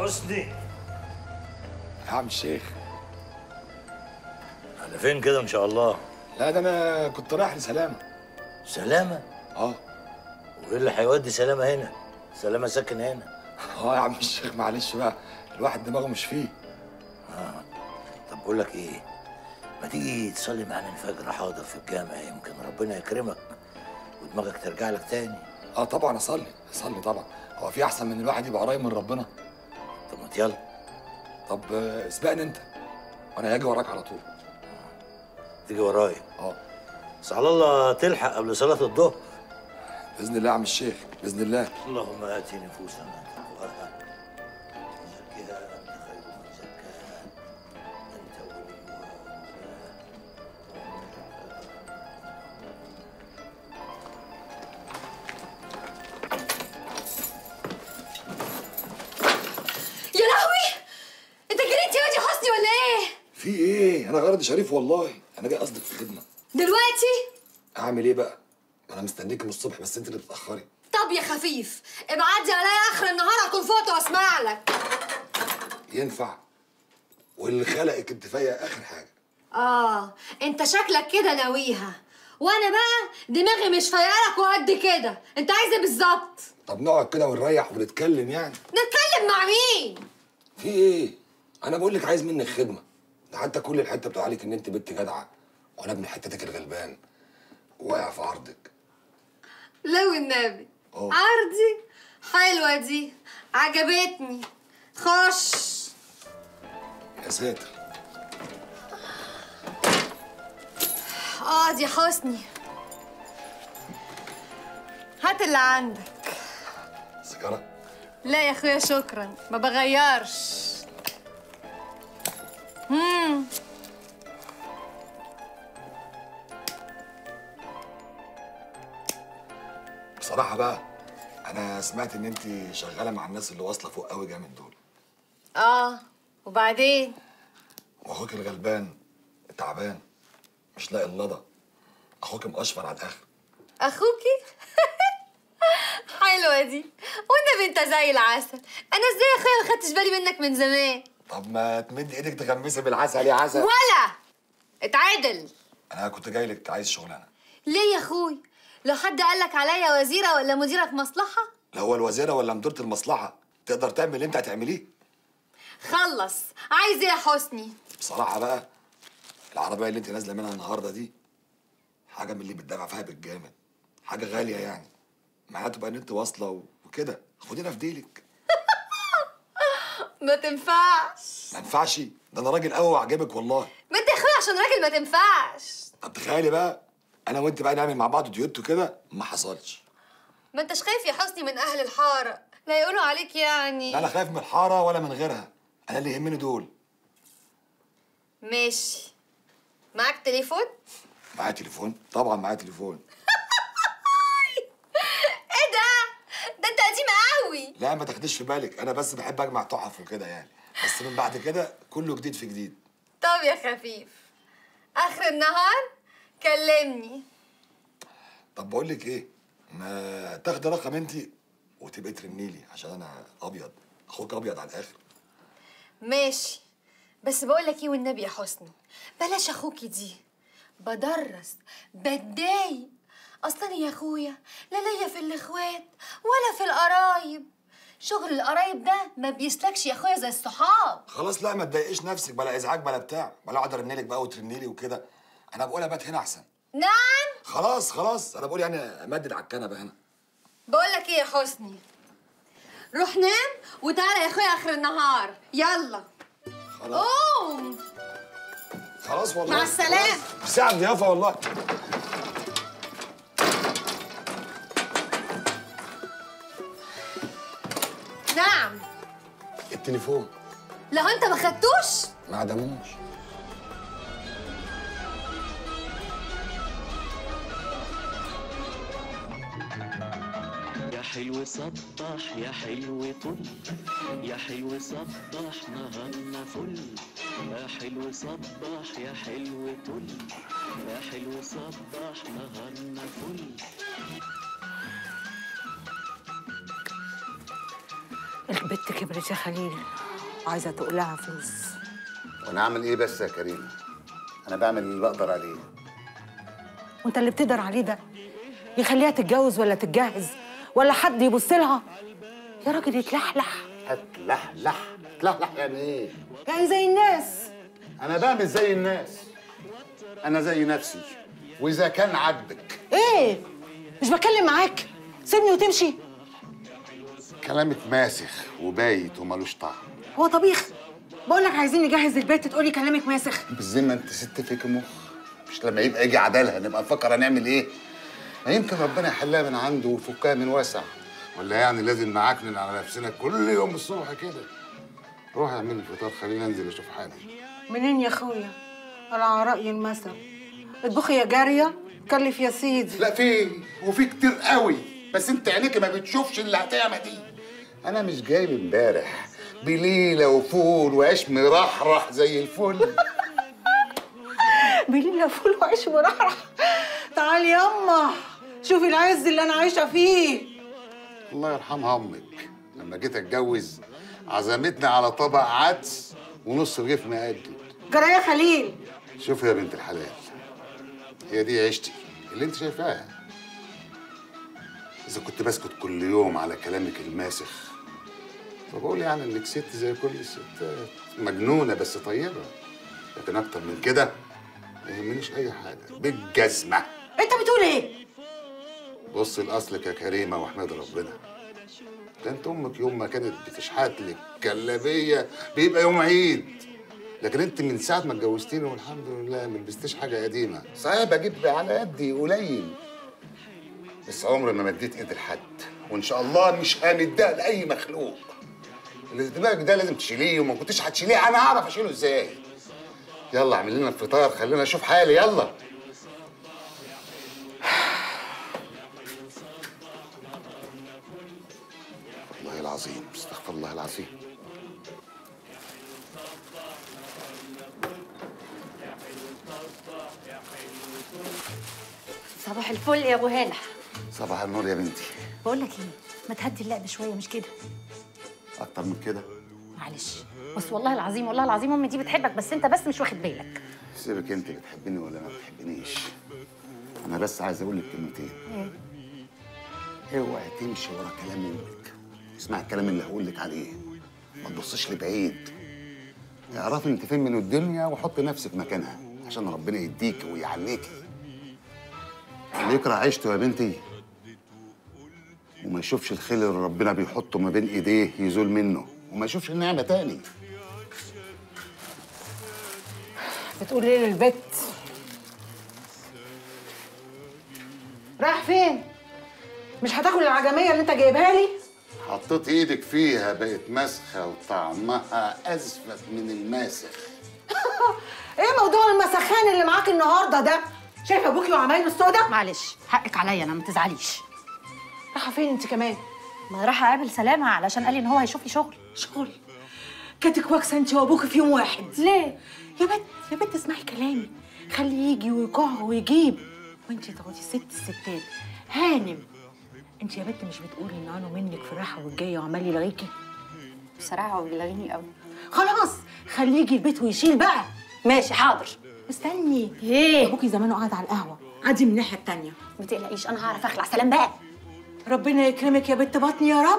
حسني يا عم الشيخ على فين كده ان شاء الله لا ده انا كنت رايح لسلامه سلامه اه وايه اللي هيودي سلامه هنا سلامه ساكن هنا اه يا عم الشيخ معلش بقى الواحد دماغه مش فيه طب بقول لك ايه ما تيجي تصلي معانا الفجر حاضر في الجامع يمكن ربنا يكرمك ودماغك ترجع لك تاني اه طبعا اصلي اصلي طبعا هو في احسن من الواحد يبقى قريب من ربنا طب ما يلا طب آه، اسبقني انت وانا هاجي وراك على طول تيجي ورايا اه بس على الله تلحق قبل صلاه الظهر باذن الله يا عم الشيخ باذن الله اللهم ات نفوسنا تقواها زكها انت خير من زكاها انت وليها ومولاها يا لهوي انت جريت يا وادي حسني ولا ايه في ايه انا غرضي شريف والله انا جاي قصدك في خدمه دلوقتي اعمل ايه بقى انا مستنيك من الصبح بس انت اللي بتاخري طب يا خفيف ابعدي عليا اخر النهار اكون فوت واسمع لك ينفع واللي خلقك انت فيا اخر حاجه اه انت شكلك كده ناويها وانا بقى دماغي مش فايقلك وقد كده انت عايز ايه بالظبط طب نقعد كده ونريح ونتكلم يعني نتكلم مع مين في ايه انا بقول لك عايز منك خدمه ده حتى كل الحته بتقول عليك ان انت بنت جدعه وانا ابن حتتك الغلبان واقع في عرضك لو النبي أوه. عرضي حلوه دي عجبتني خش يا ساتر اقعد يا حسني هات اللي عندك سيجاره لا يا اخويا شكرا ما بغيرش مم. بصراحه بقى انا سمعت ان انت شغاله مع الناس اللي واصله فوق قوي جامد دول اه وبعدين واخوك الغلبان تعبان مش لاقي اللضا اخوك مقشفر على الاخر اخوكي حلوه دي والنبي انت زي العسل انا ازاي يا اخويا ما خدتش بالي منك من زمان طب ما تمد ايدك تغمسي بالعسل يا عسل ولا اتعدل انا كنت جاي لك عايز شغلانه ليه يا اخوي لو حد قالك عليا وزيره ولا مديره مصلحه لا هو الوزيره ولا مديره المصلحه تقدر تعمل اللي انت هتعمليه خلص عايز ايه يا حسني بصراحه بقى العربيه اللي انت نازله منها النهارده دي حاجه من اللي بتدفع فيها بالجامد حاجه غاليه يعني معناته تبقى ان انت واصله وكده خدينا في ديلك ما تنفعش ما ينفعش ده انا راجل قوي وعجبك والله ما انت يا اخويا عشان راجل ما تنفعش طب تخيلي بقى انا وانت بقى نعمل مع بعض ديوتو كده ما حصلش ما انتش خايف يا حسني من اهل الحاره لا يقولوا عليك يعني لا انا خايف من الحاره ولا من غيرها انا اللي يهمني دول ماشي معاك تليفون معايا تليفون طبعا معايا تليفون ايه ده ده انت قديم قوي لا ما تاخديش في بالك انا بس بحب اجمع تحف وكده يعني بس من بعد كده كله جديد في جديد طب يا خفيف اخر النهار كلمني طب بقول لك ايه ما تاخدي رقم انت وتبقي ترني لي عشان انا ابيض اخوك ابيض على الاخر ماشي بس بقول لك ايه والنبي يا حسني بلاش اخوكي دي بدرس بتضايق اصلا يا اخويا لا ليا في الاخوات ولا في القرايب شغل القرايب ده ما بيسلكش يا اخويا زي الصحاب خلاص لا ما تضايقيش نفسك بلا ازعاج بلا بتاع بلا اقعد ارن لك بقى وترني لي وكده انا بقول ابات هنا احسن نعم خلاص خلاص انا بقول يعني امدد على الكنبه هنا بقول لك ايه يا حسني روح نام وتعالى يا اخويا اخر النهار يلا خلاص قوم خلاص والله مع السلامة. خلاص. ساعة ضيافة والله نعم التليفون لو انت ما خدتوش ما عدموش يا حلو صبح يا حلو طل يا حلو صبح نهارنا فل يا حلو صبح يا حلو طل يا حلو صبح نهارنا فل البت كبرت يا خليل وعايزه تقلعها فلوس وانا اعمل ايه بس يا كريمه انا بعمل اللي بقدر عليه وانت اللي بتقدر عليه ده يخليها تتجوز ولا تتجهز ولا حد يبص لها يا راجل يتلحلح هتلحلح تلحلح يعني ايه يعني زي الناس انا بعمل زي الناس انا زي نفسي واذا كان عاجبك ايه مش بتكلم معاك سيبني وتمشي كلامك ماسخ وبايت وملوش طعم هو طبيخ بقول لك عايزين نجهز البيت تقولي كلامك ماسخ بالذمه انت ست فيك مخ مش لما يبقى يجي عدالها نبقى نفكر هنعمل ايه ما يمكن ربنا يحلها من عنده ويفكها من واسع ولا يعني لازم نعكنن على نفسنا كل يوم الصبح كده روح اعمل الفطار خلينا انزل اشوف حالي منين يا اخويا انا على راي المثل اطبخي يا جاريه كلف يا سيدي لا في وفي كتير قوي بس انت عينيك ما بتشوفش اللي هتعمل دي انا مش جايب امبارح بليله وفول وعيش مرحرح زي الفل بليله فول وعيش مرحرح تعالي يما شوفي العز اللي انا عايشه فيه الله يرحمها امك لما جيت اتجوز عزمتني على طبق عدس ونص رغيف مقدد جرايه يا خليل شوفي يا بنت الحلال هي دي عيشتي اللي انت شايفاها اذا كنت بسكت كل يوم على كلامك الماسخ فبقول يعني انك ست زي كل الستات مجنونه بس طيبه لكن اكتر من كده ما يهمنيش اي حاجه بالجزمه انت بتقول ايه بص لاصلك يا كريمه واحمد ربنا كانت امك يوم ما كانت بتشحت لك كلابيه بيبقى يوم عيد لكن انت من ساعه ما اتجوزتيني والحمد لله ما لبستيش حاجه قديمه صحيح بجيب على قدي قليل بس عمري ما مديت ايدي لحد وان شاء الله مش همدها لاي مخلوق اللي في دماغك ده لازم تشيليه وما كنتش هتشيليه انا هعرف اشيله ازاي يلا اعمل لنا الفطار خلينا اشوف حالي يلا والله العظيم استغفر الله العظيم صباح الفل يا ابو هالة صباح النور يا بنتي بقول لك ايه ما تهدي اللعب شويه مش كده اكتر من كده معلش بس والله العظيم والله العظيم امي دي بتحبك بس انت بس مش واخد بالك سيبك انت بتحبني ولا ما بتحبنيش انا بس عايز اقول لك كلمتين اوعي تمشي ورا كلام امك اسمع الكلام اللي هقول لك عليه ما تبصش لبعيد اعرفي انت فين من الدنيا وحط نفسك مكانها عشان ربنا يديك ويعليكي اللي يكره عيشته يا بنتي وما يشوفش الخير اللي ربنا بيحطه ما بين ايديه يزول منه وما يشوفش النعمه تاني بتقول ايه للبت رايح فين مش هتاكل العجميه اللي انت جايبها لي حطيت ايدك فيها بقت مسخه وطعمها ازفت من الماسخ ايه موضوع المسخان اللي معاك النهارده ده شايف ابوكي وعمايله السودا معلش حقك عليا انا ما تزعليش رايحه فين انت كمان ما راح اقابل سلامه علشان قال لي ان هو هيشوف لي شغل شغل كاتك واكسه انت وابوكي في يوم واحد ليه يا بنت يا بنت اسمعي كلامي خليه يجي ويقع ويجيب وانت تقعدي ست الستات هانم انت يا بنت مش بتقولي ان انا منك في الراحه والجايه وعمال يلغيكي بصراحه هو بيلغيني قوي خلاص خليه يجي البيت ويشيل بقى ماشي حاضر استني ايه ابوكي زمانه قاعد على القهوه عادي من الناحيه التانيه ما تقلقيش انا هعرف اخلع سلام بقى ربنا يكرمك يا بنت بطني يا رب